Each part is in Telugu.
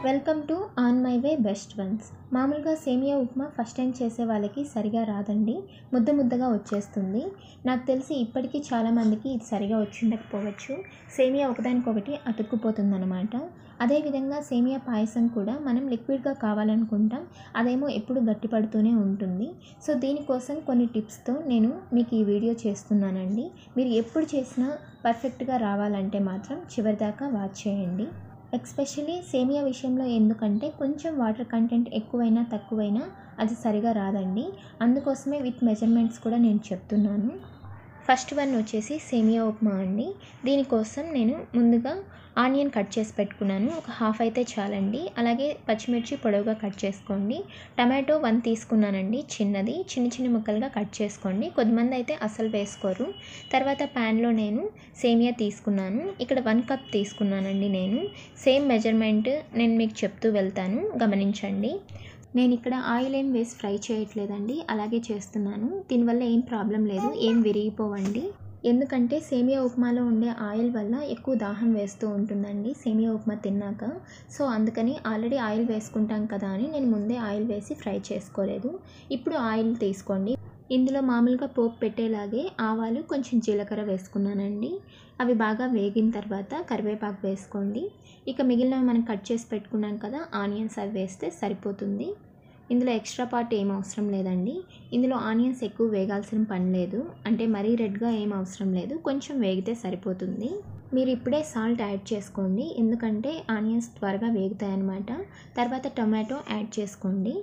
welcome to on my way best ones మామూలుగా సేమియా ఉప్మా ఫస్ట్ టైం చేసే వాళ్ళకి సరిగా రాదండి ముద్ద ముద్దగా వచ్చేస్తుంది నాకు తెలిసి ఇప్పటికీ చాలామందికి ఇది సరిగా వచ్చిండకపోవచ్చు సేమియా ఒకదానికొకటి అతుక్కుపోతుందన్నమాట అదేవిధంగా సేమియా పాయసం కూడా మనం లిక్విడ్గా కావాలనుకుంటాం అదేమో ఎప్పుడు గట్టిపడుతూనే ఉంటుంది సో దీనికోసం కొన్ని టిప్స్తో నేను మీకు ఈ వీడియో చేస్తున్నానండి మీరు ఎప్పుడు చేసినా పర్ఫెక్ట్గా రావాలంటే మాత్రం చివరిదాకా వాచ్ చేయండి ఎక్స్పెషలీ సేమియా విషయంలో ఎందుకంటే కొంచెం వాటర్ కంటెంట్ ఎక్కువైనా తక్కువైనా అది సరిగా రాదండి అందుకోసమే విత్ మెజర్మెంట్స్ కూడా నేను చెప్తున్నాను ఫస్ట్ వన్ వచ్చేసి సేమియా ఉప్మా అండి దీనికోసం నేను ముందుగా ఆనియన్ కట్ చేసి పెట్టుకున్నాను ఒక హాఫ్ అయితే చాలండి అలాగే పచ్చిమిర్చి పొడవుగా కట్ చేసుకోండి టమాటో వన్ తీసుకున్నానండి చిన్నది చిన్న చిన్న ముక్కలుగా కట్ చేసుకోండి కొద్దిమంది అయితే అసలు వేసుకోరు తర్వాత ప్యాన్లో నేను సేమియా తీసుకున్నాను ఇక్కడ వన్ కప్ తీసుకున్నానండి నేను సేమ్ మెజర్మెంట్ నేను మీకు చెప్తూ వెళ్తాను గమనించండి నేను ఇక్కడ ఆయిల్ ఏం వేసి ఫ్రై చేయట్లేదండి అలాగే చేస్తున్నాను దీనివల్ల ఏం ప్రాబ్లం లేదు ఏం విరిగిపోవండి ఎందుకంటే సేమియా ఉప్మాలో ఉండే ఆయిల్ వల్ల ఎక్కువ దాహం వేస్తూ ఉంటుందండి సేమియా ఉప్మా తిన్నాక సో అందుకని ఆల్రెడీ ఆయిల్ వేసుకుంటాం కదా అని నేను ముందే ఆయిల్ వేసి ఫ్రై చేసుకోలేదు ఇప్పుడు ఆయిల్ తీసుకోండి ఇందులో మామూలుగా పోపు పెట్టేలాగే ఆవాలు కొంచెం జీలకర్ర వేసుకున్నానండి అవి బాగా వేగిన తర్వాత కరివేపాకు వేసుకోండి ఇక మిగిలినవి మనం కట్ చేసి పెట్టుకున్నాం కదా ఆనియన్స్ అవి వేస్తే సరిపోతుంది ఇందులో ఎక్స్ట్రా పార్ట్ ఏం అవసరం లేదండి ఇందులో ఆనియన్స్ ఎక్కువ వేగాల్సిన పని లేదు అంటే మరీ రెడ్గా ఏం అవసరం లేదు కొంచెం వేగితే సరిపోతుంది మీరు ఇప్పుడే సాల్ట్ యాడ్ చేసుకోండి ఎందుకంటే ఆనియన్స్ త్వరగా వేగుతాయి అన్నమాట తర్వాత టొమాటో యాడ్ చేసుకోండి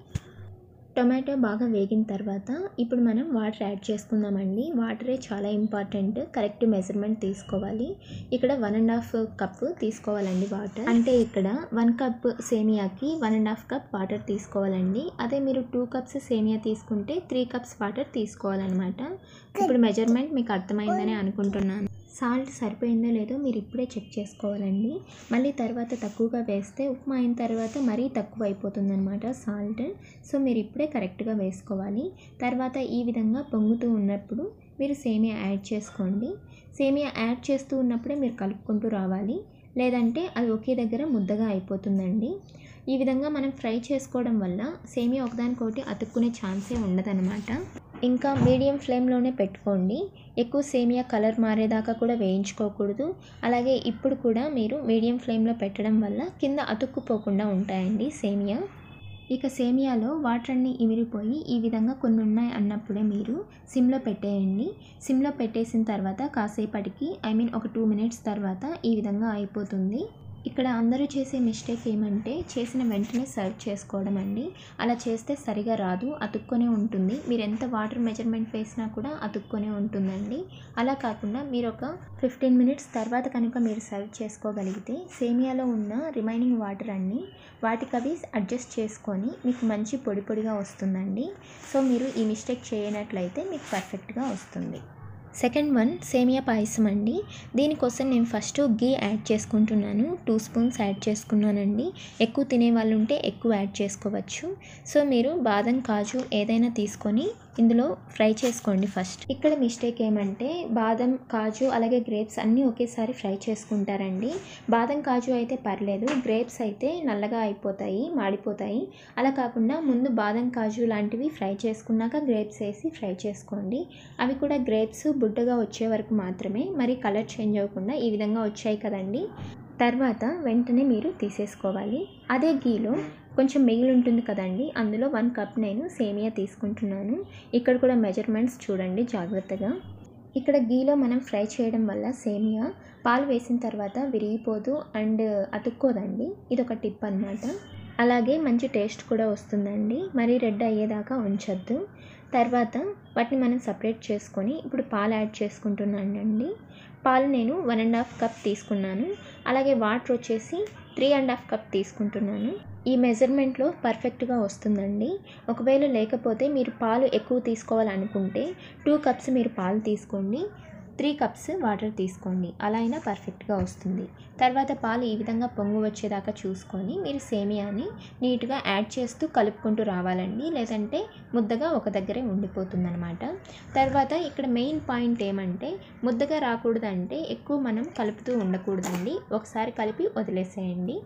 టొమాటో బాగా వేగిన తర్వాత ఇప్పుడు మనం వాటర్ యాడ్ చేసుకుందామండి వాటరే చాలా ఇంపార్టెంట్ కరెక్ట్ మెజర్మెంట్ తీసుకోవాలి ఇక్కడ వన్ అండ్ హాఫ్ కప్ తీసుకోవాలండి వాటర్ అంటే ఇక్కడ వన్ కప్ సేమియాకి one and half cup water తీసుకోవాలండి అదే మీరు టూ కప్స్ సేమియా తీసుకుంటే త్రీ కప్స్ వాటర్ తీసుకోవాలన్నమాట ఇప్పుడు మెజర్మెంట్ మీకు అర్థమైందని అనుకుంటున్నాను సాల్ట్ సరిపోయిందో లేదో మీరు ఇప్పుడే చెక్ చేసుకోవాలండి మళ్ళీ తర్వాత తక్కువగా వేస్తే ఉప్మా అయిన తర్వాత మరీ తక్కువ అయిపోతుందన్నమాట సాల్ట్ సో మీరు ఇప్పుడే కరెక్ట్గా వేసుకోవాలి తర్వాత ఈ విధంగా పొంగుతూ ఉన్నప్పుడు మీరు సేమియా యాడ్ చేసుకోండి సేమియా యాడ్ చేస్తూ ఉన్నప్పుడే మీరు కలుపుకుంటూ రావాలి లేదంటే అది ఒకే దగ్గర ముద్దగా అయిపోతుందండి ఈ విధంగా మనం ఫ్రై చేసుకోవడం వల్ల సేమియా ఒకదానికొకటి అతుక్కునే ఛాన్సే ఉండదన్నమాట ఇంకా మీడియం ఫ్లేమ్లోనే పెట్టుకోండి ఎక్కువ సేమియా కలర్ మారేదాకా కూడా వేయించుకోకూడదు అలాగే ఇప్పుడు కూడా మీరు మీడియం ఫ్లేమ్లో పెట్టడం వల్ల కింద అతుక్కుపోకుండా ఉంటాయండి సేమియా ఇక సేమియాలో వాటర్ అన్నీ ఇమిరిపోయి ఈ విధంగా కొన్ని ఉన్నాయి అన్నప్పుడే మీరు సిమ్లో పెట్టేయండి సిమ్లో పెట్టేసిన తర్వాత కాసేపటికి ఐ మీన్ ఒక టూ మినిట్స్ తర్వాత ఈ విధంగా అయిపోతుంది ఇక్కడ అందరూ చేసే మిస్టేక్ ఏమంటే చేసిన వెంటనే సర్వ్ చేసుకోవడం అండి అలా చేస్తే సరిగా రాదు అతుక్కొనే ఉంటుంది మీరు ఎంత వాటర్ మెజర్మెంట్ వేసినా కూడా అతుక్కొనే ఉంటుందండి అలా కాకుండా మీరు ఒక ఫిఫ్టీన్ మినిట్స్ తర్వాత కనుక మీరు సర్వ్ చేసుకోగలిగితే సేమియాలో ఉన్న రిమైనింగ్ వాటర్ అన్నీ వాటికి అవి అడ్జస్ట్ చేసుకొని మీకు మంచి పొడి పొడిగా వస్తుందండి సో మీరు ఈ మిస్టేక్ చేయనట్లయితే మీకు పర్ఫెక్ట్గా వస్తుంది సెకండ్ వన్ సేమియా పాయసం అండి దీనికోసం నేను ఫస్ట్ గీ యాడ్ చేసుకుంటున్నాను టూ స్పూన్స్ యాడ్ చేసుకున్నానండి ఎక్కువ తినే వాళ్ళు ఉంటే ఎక్కువ యాడ్ చేసుకోవచ్చు సో మీరు బాదం కాజు ఏదైనా తీసుకొని ఇందులో ఫ్రై చేసుకోండి ఫస్ట్ ఇక్కడ మిస్టేక్ ఏమంటే బాదం కాజు అలాగే గ్రేప్స్ అన్నీ ఒకేసారి ఫ్రై చేసుకుంటారండి బాదం కాజు అయితే పర్లేదు గ్రేప్స్ అయితే నల్లగా అయిపోతాయి మాడిపోతాయి అలా కాకుండా ముందు బాదం కాజు లాంటివి ఫ్రై చేసుకున్నాక గ్రేప్స్ వేసి ఫ్రై చేసుకోండి అవి కూడా గ్రేప్స్ బుడ్డగా వచ్చే వరకు మాత్రమే మరి కలర్ చేంజ్ అవ్వకుండా ఈ విధంగా వచ్చాయి కదండి తర్వాత వెంటనే మీరు తీసేసుకోవాలి అదే గీలో కొంచెం మిగిలి ఉంటుంది కదండి అందులో వన్ కప్ నేను సేమియా తీసుకుంటున్నాను ఇక్కడ కూడా మెజర్మెంట్స్ చూడండి జాగ్రత్తగా ఇక్కడ గీలో మనం ఫ్రై చేయడం వల్ల సేమియా పాలు వేసిన తర్వాత విరిగిపోదు అండ్ అతుక్కోదండి ఇది ఒక టిప్ అనమాట అలాగే మంచి టేస్ట్ కూడా వస్తుందండి మరీ రెడ్ అయ్యేదాకా ఉంచొద్దు తర్వాత వాటిని మనం సపరేట్ చేసుకొని ఇప్పుడు పాలు యాడ్ చేసుకుంటున్నానండి పాలు నేను వన్ అండ్ హాఫ్ కప్ తీసుకున్నాను అలాగే వాటర్ వచ్చేసి త్రీ అండ్ హాఫ్ కప్ తీసుకుంటున్నాను ఈ మెజర్మెంట్లో పర్ఫెక్ట్గా వస్తుందండి ఒకవేళ లేకపోతే మీరు పాలు ఎక్కువ తీసుకోవాలనుకుంటే టూ కప్స్ మీరు పాలు తీసుకోండి త్రీ కప్స్ వాటర్ తీసుకోండి అలా అయినా పర్ఫెక్ట్గా వస్తుంది తర్వాత పాలు ఈ విధంగా పొంగు వచ్చేదాకా చూసుకొని మీరు సేమియాని నీట్గా యాడ్ చేస్తూ కలుపుకుంటూ రావాలండి లేదంటే ముద్దగా ఒక దగ్గరే ఉండిపోతుందన్నమాట తర్వాత ఇక్కడ మెయిన్ పాయింట్ ఏమంటే ముద్దగా రాకూడదంటే ఎక్కువ మనం కలుపుతూ ఉండకూడదండి ఒకసారి కలిపి వదిలేసేయండి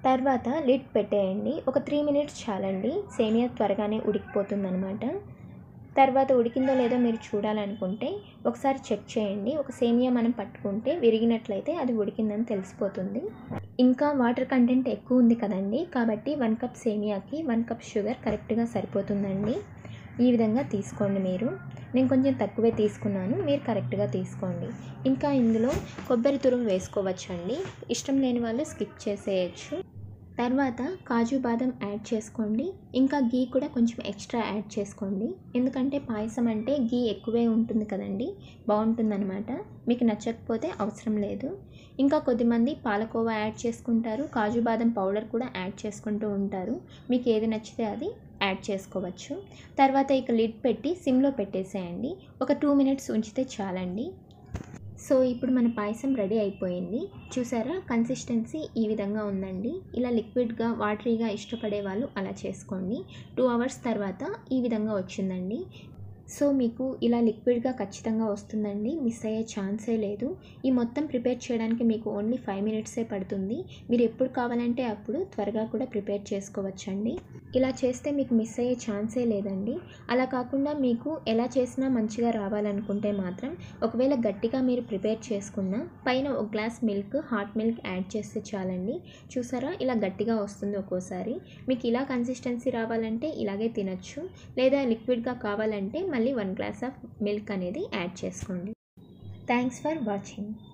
తర్వాత లిడ్ పెట్టేయండి ఒక త్రీ మినిట్స్ చాలండి సేమియా త్వరగానే ఉడికిపోతుందనమాట తర్వాత ఉడికిందో లేదో మీరు చూడాలనుకుంటే ఒకసారి చెక్ చేయండి ఒక సేమియా మనం పట్టుకుంటే విరిగినట్లయితే అది ఉడికిందని తెలిసిపోతుంది ఇంకా వాటర్ కంటెంట్ ఎక్కువ ఉంది కదండి కాబట్టి వన్ కప్ సేమియాకి వన్ కప్ షుగర్ కరెక్ట్గా సరిపోతుందండి ఈ విధంగా తీసుకోండి మీరు నేను కొంచెం తక్కువే తీసుకున్నాను మీరు కరెక్ట్గా తీసుకోండి ఇంకా ఇందులో కొబ్బరి తురుము వేసుకోవచ్చండి ఇష్టం లేని వాళ్ళు స్కిప్ చేసేయచ్చు తర్వాత కాజు బాదం యాడ్ చేసుకోండి ఇంకా గీ కూడా కొంచెం ఎక్స్ట్రా యాడ్ చేసుకోండి ఎందుకంటే పాయసం అంటే గీ ఎక్కువే ఉంటుంది కదండి బాగుంటుందన్నమాట మీకు నచ్చకపోతే అవసరం లేదు ఇంకా కొద్దిమంది పాలకోవా యాడ్ చేసుకుంటారు కాజు బాదం పౌడర్ కూడా యాడ్ చేసుకుంటూ ఉంటారు మీకు ఏది నచ్చితే అది యాడ్ చేసుకోవచ్చు తర్వాత ఇక లిడ్ పెట్టి సిమ్లో పెట్టేసేయండి ఒక టూ మినిట్స్ ఉంచితే చాలండి సో ఇప్పుడు మన పాయసం రెడీ అయిపోయింది చూసారా కన్సిస్టెన్సీ ఈ విధంగా ఉందండి ఇలా లిక్విడ్గా వాటరీగా ఇష్టపడే వాళ్ళు అలా చేసుకోండి టూ అవర్స్ తర్వాత ఈ విధంగా వచ్చిందండి సో మీకు ఇలా లిక్విడ్గా ఖచ్చితంగా వస్తుందండి మిస్ అయ్యే ఛాన్సే లేదు ఈ మొత్తం ప్రిపేర్ చేయడానికి మీకు ఓన్లీ ఫైవ్ మినిట్సే పడుతుంది మీరు ఎప్పుడు కావాలంటే అప్పుడు త్వరగా కూడా ప్రిపేర్ చేసుకోవచ్చండి ఇలా చేస్తే మీకు మిస్ అయ్యే ఛాన్సే లేదండి అలా కాకుండా మీకు ఎలా చేసినా మంచిగా రావాలనుకుంటే మాత్రం ఒకవేళ గట్టిగా మీరు ప్రిపేర్ చేసుకున్న పైన ఒక glass milk hot milk add చేస్తే చాలండి చూసారా ఇలా గట్టిగా వస్తుంది ఒక్కోసారి మీకు ఇలా కన్సిస్టెన్సీ రావాలంటే ఇలాగే తినచ్చు లేదా లిక్విడ్గా కావాలంటే మళ్ళీ వన్ గ్లాస్ ఆఫ్ మిల్క్ అనేది యాడ్ చేసుకోండి థ్యాంక్స్ ఫర్ వాచింగ్